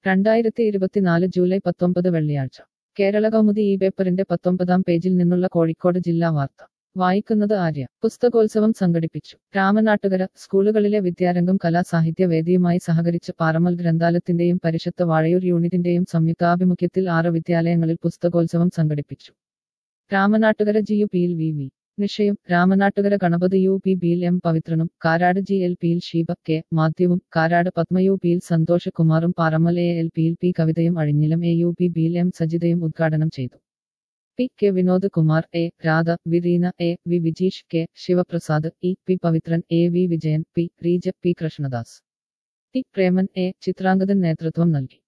രണ്ടായിരത്തി ഇരുപത്തിനാല് ജൂലൈ പത്തൊമ്പത് വെള്ളിയാഴ്ച കേരള കൗമുദി ഈ പേപ്പറിന്റെ പത്തൊമ്പതാം പേജിൽ നിന്നുള്ള കോഴിക്കോട് ജില്ലാ വാർത്ത വായിക്കുന്നത് ആര്യ പുസ്തകോത്സവം സംഘടിപ്പിച്ചു രാമനാട്ടുകര സ്കൂളുകളിലെ വിദ്യാരംഗം കലാസാഹിത്യ വേദിയുമായി സഹകരിച്ച് പാറമൽ ഗ്രന്ഥാലയത്തിന്റെയും പരിഷത്ത് വാഴയൂർ യൂണിറ്റിന്റെയും സംയുക്താഭിമുഖ്യത്തിൽ ആറ് വിദ്യാലയങ്ങളിൽ പുസ്തകോത്സവം സംഘടിപ്പിച്ചു രാമനാട്ടുകര ജി യു പിയിൽ വി വി നിഷയും രാമനാട്ടുകര ഗണപതി യു പി ബിയിൽ എം പവിത്രനും കാരാട് ജി എൽ പിയിൽ ഷീബ കെ മാത്യുവും കാരാട് പത്മ യു പിയിൽ സന്തോഷ് കുമാറും പാറമൽ എ എൽ പിയിൽ പി കവിതയും അഴിഞ്ഞിലം എ യു പി ബിയിൽ എം സജിതയും ഉദ്ഘാടനം ചെയ്തു P K Vinod Kumar A Radha Vireena A V Vijeesh K Sivaprasad E P Pavithran A V Vijayan P Reeja P Krishnadas T Preman A Chithrangathan നേതൃത്വം നൽകി